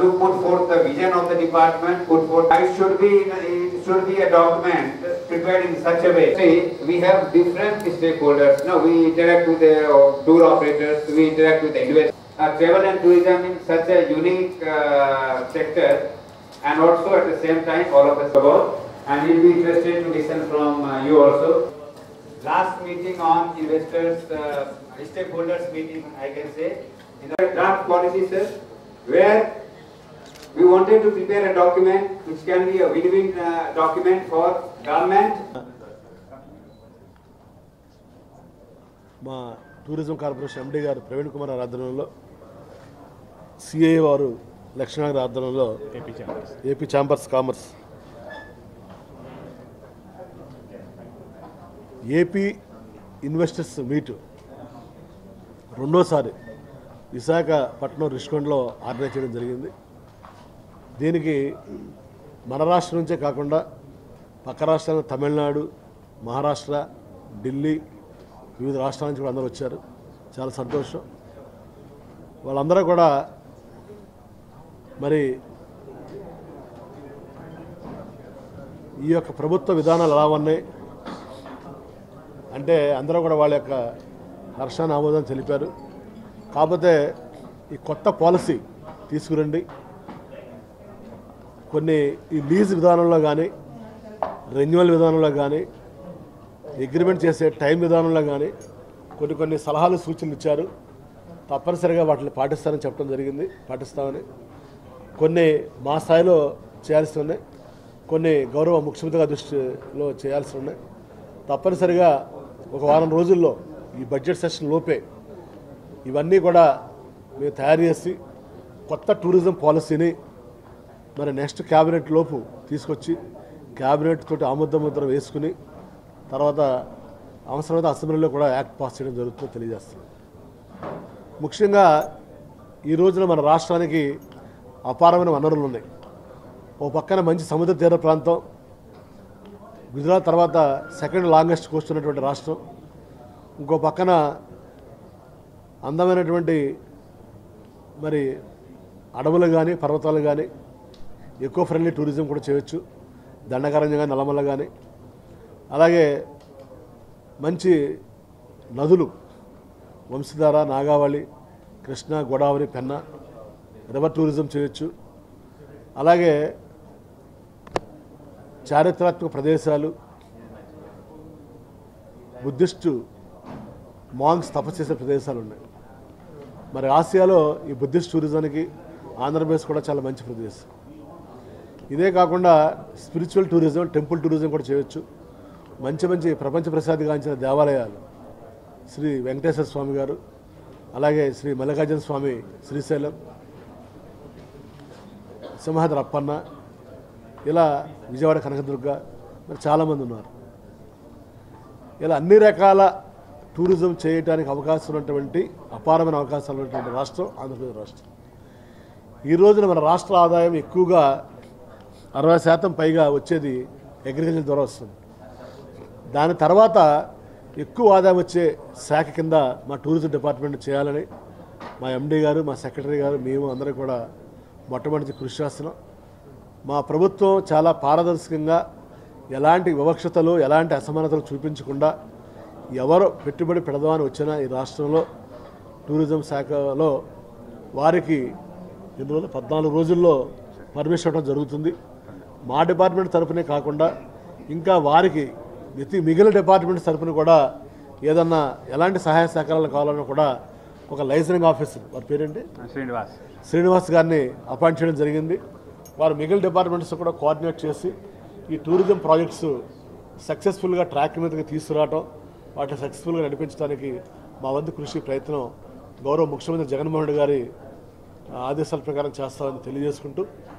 to put forth the vision of the department, put forth, it should be, it should be a document prepared in such a way. See, we have different stakeholders, no, we interact with the uh, tour operators, we interact with the investors. Uh, travel and tourism is such a unique uh, sector and also at the same time all of us about and we'll be interested to listen from uh, you also. Last meeting on investors, uh, stakeholders meeting, I can say, in the draft policy, sir, where we wanted to prepare a document which can be a win-win uh, document for government మా tourism corporation MD గారు ప్రవీణ్ కుమార్ గారి ఆధ్వర్యంలో CI వారు లక్ష్మణ గారి ఆధ్వర్యంలో AP chambers commerce AP investors meet రెండోసారి Visakhapatnam రిష్కొండలో organise చేయడం జరిగింది దీనికి మన రాష్ట్రం నుంచే కాకుండా పక్క రాష్ట్రాలు తమిళనాడు మహారాష్ట్ర ఢిల్లీ వివిధ రాష్ట్రాల నుంచి కూడా అందరూ వచ్చారు చాలా సంతోషం వాళ్ళందరూ కూడా మరి ఈ యొక్క ప్రభుత్వ విధానాలు ఎలా ఉన్నాయి అంటే అందరూ కూడా వాళ్ళ యొక్క హర్షాన్ని ఆమోదం తెలిపారు కాకపోతే ఈ కొత్త పాలసీ తీసుకురండి కొన్ని ఈ లీజ్ విధానంలో కానీ రెన్యువల్ విధానంలో కానీ అగ్రిమెంట్ చేసే టైం విధానంలో కానీ కొన్ని కొన్ని సలహాలు సూచనలు ఇచ్చారు తప్పనిసరిగా వాటిని పాటిస్తారని చెప్పడం జరిగింది పాటిస్తామని కొన్ని మా స్థాయిలో చేయాల్సి ఉన్నాయి కొన్ని గౌరవ ముఖ్యమంత్రి గారి దృష్టిలో చేయాల్సి ఉన్నాయి తప్పనిసరిగా ఒక వారం రోజుల్లో ఈ బడ్జెట్ సెషన్ లోపే ఇవన్నీ కూడా మేము తయారు చేసి కొత్త టూరిజం పాలసీని మరి నెక్స్ట్ క్యాబినెట్ లోపు తీసుకొచ్చి క్యాబినెట్ తోటి ఆమోద ముద్ర వేసుకుని తర్వాత అవసరమైతే అసెంబ్లీలో కూడా యాక్ట్ పాస్ చేయడం జరుగుతుందో తెలియజేస్తుంది ముఖ్యంగా ఈ రోజున మన రాష్ట్రానికి అపారమైన వనరులు ఉన్నాయి ఓ పక్కన మంచి సముద్ర తీర ప్రాంతం గుజరాత్ తర్వాత సెకండ్ లాంగెస్ట్ కోస్ట్ ఉన్నటువంటి రాష్ట్రం ఇంకో పక్కన అందమైనటువంటి మరి అడవులు కానీ పర్వతాలు కానీ ఎకో ఫ్రెండ్లీ టూరిజం కూడా చేయొచ్చు దండకారణ్యం కానీ నల్లమల్ల కానీ అలాగే మంచి నదులు వంశధార నాగావళి కృష్ణ గోదావరి పెన్న రివర్ టూరిజం చేయొచ్చు అలాగే చారిత్రాత్మక ప్రదేశాలు బుద్ధిస్టు మాంగ్స్ తపస్సు చేసే ప్రదేశాలు ఉన్నాయి మరి ఆసియాలో ఈ బుద్ధిస్ట్ టూరిజానికి ఆంధ్రప్రదేశ్ కూడా చాలా మంచి ప్రదేశం ఇదే కాకుండా స్పిరిచువల్ టూరిజం టెంపుల్ టూరిజం కూడా చేయొచ్చు మంచి మంచి ప్రపంచ ప్రసాదిగాంచిన దేవాలయాలు శ్రీ వెంకటేశ్వర స్వామి గారు అలాగే శ్రీ మల్లికార్జున స్వామి శ్రీశైలం సింహాద్రి అప్పన్న ఇలా విజయవాడ కనకదుర్గ మరి చాలామంది ఉన్నారు ఇలా అన్ని రకాల టూరిజం చేయడానికి అవకాశం ఉన్నటువంటి అపారమైన అవకాశాలు ఉన్నటువంటి రాష్ట్రం ఆంధ్రప్రదేశ్ రాష్ట్రం ఈ రోజున మన రాష్ట్ర ఆదాయం ఎక్కువగా అరవై శాతం పైగా వచ్చేది అగ్రికల్చర్ ద్వారా వస్తుంది దాని తర్వాత ఎక్కువ ఆదాయం వచ్చే శాఖ కింద మా టూరిజం డిపార్ట్మెంట్ చేయాలని మా ఎండీ గారు మా సెక్రటరీ గారు మేము అందరం కూడా మొట్టమొదటి కృషి చేస్తున్నాం మా ప్రభుత్వం చాలా పారదర్శకంగా ఎలాంటి వివక్షతలు ఎలాంటి అసమానతలు చూపించకుండా ఎవరు పెట్టుబడి పెడదామని వచ్చినా ఈ రాష్ట్రంలో టూరిజం శాఖలో వారికి ఎన్ని రోజులు పద్నాలుగు రోజుల్లో పర్మిషన్ ఇవ్వడం జరుగుతుంది మా డిపార్ట్మెంట్ తరపునే కాకుండా ఇంకా వారికి మితి మిగిలిన డిపార్ట్మెంట్ తరపున కూడా ఏదన్నా ఎలాంటి సహాయ సహకారాలు కావాలన్నా కూడా ఒక లైసెన్సింగ్ ఆఫీసర్ వారి పేరేంటి శ్రీనివాస్ శ్రీనివాస్ గారిని అపాయింట్ చేయడం జరిగింది వారు మిగిలిన డిపార్ట్మెంట్స్ కూడా కోఆర్డినేట్ చేసి ఈ టూరిజం ప్రాజెక్ట్స్ సక్సెస్ఫుల్గా ట్రాక్ మీదకి తీసుకురావటం వాటిని సక్సెస్ఫుల్గా నడిపించడానికి మా వంతు కృషి ప్రయత్నం గౌరవ ముఖ్యమంత్రి జగన్మోహన్ రెడ్డి గారి ఆదేశాల ప్రకారం చేస్తామని తెలియజేసుకుంటూ